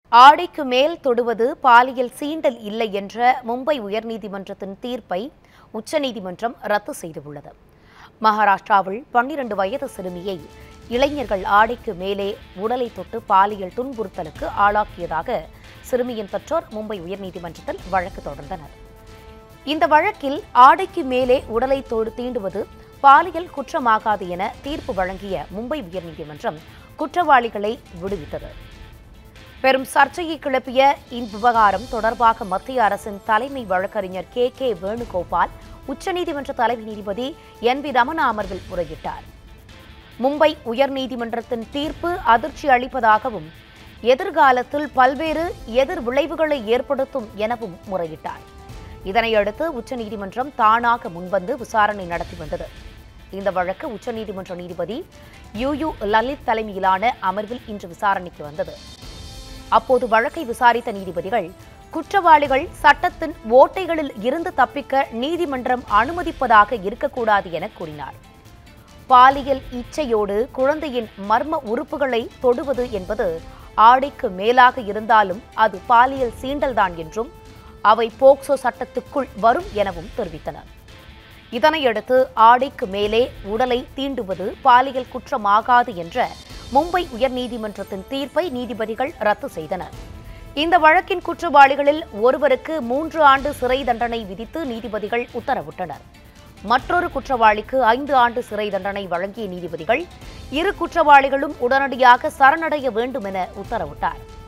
ஆடைக்கு மேல் தொடுவது பாலியல் சீண்டல் இல்லை என்ற மும்பை உயர்நீதிமன்றத்தின் தீர்ப்பை உச்சநீதிமன்றம் ரத்து செய்துள்ளது மகாராஷ்டிராவில் பன்னிரண்டு வயது சிறுமியை இளைஞர்கள் ஆடைக்கு மேலே உடலை தொட்டு பாலியல் துன்புறுத்தலுக்கு ஆளாக்கியதாக சிறுமியின் பெற்றோர் மும்பை உயர்நீதிமன்றத்தில் வழக்கு தொடர்ந்தனர் இந்த வழக்கில் ஆடைக்கு மேலே உடலை தொடு தீண்டுவது பாலியல் குற்றமாகாது என தீர்ப்பு வழங்கிய மும்பை உயர்நீதிமன்றம் குற்றவாளிகளை விடுவித்தது பெரும் சர்ச்சையை கிளப்பிய இவ்விவகாரம் தொடர்பாக மத்திய அரசின் தலைமை வழக்கறிஞர் கே கே வேணுகோபால் உச்சநீதிமன்ற தலைமை நீதிபதி என் வி ரமணா அமர்வில் முறையிட்டார் மும்பை உயர்நீதிமன்றத்தின் தீர்ப்பு அதிர்ச்சி அளிப்பதாகவும் எதிர்காலத்தில் பல்வேறு எதிர் விளைவுகளை ஏற்படுத்தும் எனவும் முறையிட்டார் இதனையடுத்து உச்சநீதிமன்றம் தானாக முன்வந்து விசாரணை நடத்தி வந்தது இந்த வழக்கு உச்சநீதிமன்ற நீதிபதி யு யு லலித் தலைமையிலான அமர்வில் இன்று விசாரணைக்கு வந்தது அப்போது வழக்கை விசாரித்த நீதிபதிகள் குற்றவாளிகள் சட்டத்தின் ஓட்டைகளில் இருந்து தப்பிக்க நீதிமன்றம் அனுமதிப்பதாக இருக்கக்கூடாது என கூறினார் பாலியல் இச்சையோடு குழந்தையின் மர்ம உறுப்புகளை தொடுவது என்பது ஆடைக்கு மேலாக இருந்தாலும் அது பாலியல் சீண்டல்தான் என்றும் அவை போக்சோ சட்டத்துக்குள் வரும் எனவும் தெரிவித்தனர் இதனையடுத்து ஆடைக்கு மேலே உடலை தீண்டுவது பாலியல் குற்றமாகாது என்ற மும்பை உயர்நீதிமன்றத்தின் தீர்ப்பை நீதிபதிகள் ரத்து செய்தனர் இந்த வழக்கின் குற்றவாளிகளில் ஒருவருக்கு மூன்று ஆண்டு சிறை தண்டனை விதித்து நீதிபதிகள் உத்தரவிட்டனர் மற்றொரு குற்றவாளிக்கு ஐந்து ஆண்டு சிறை தண்டனை வழங்கிய நீதிபதிகள் இரு குற்றவாளிகளும் உடனடியாக சரணடைய வேண்டும் என உத்தரவிட்டார்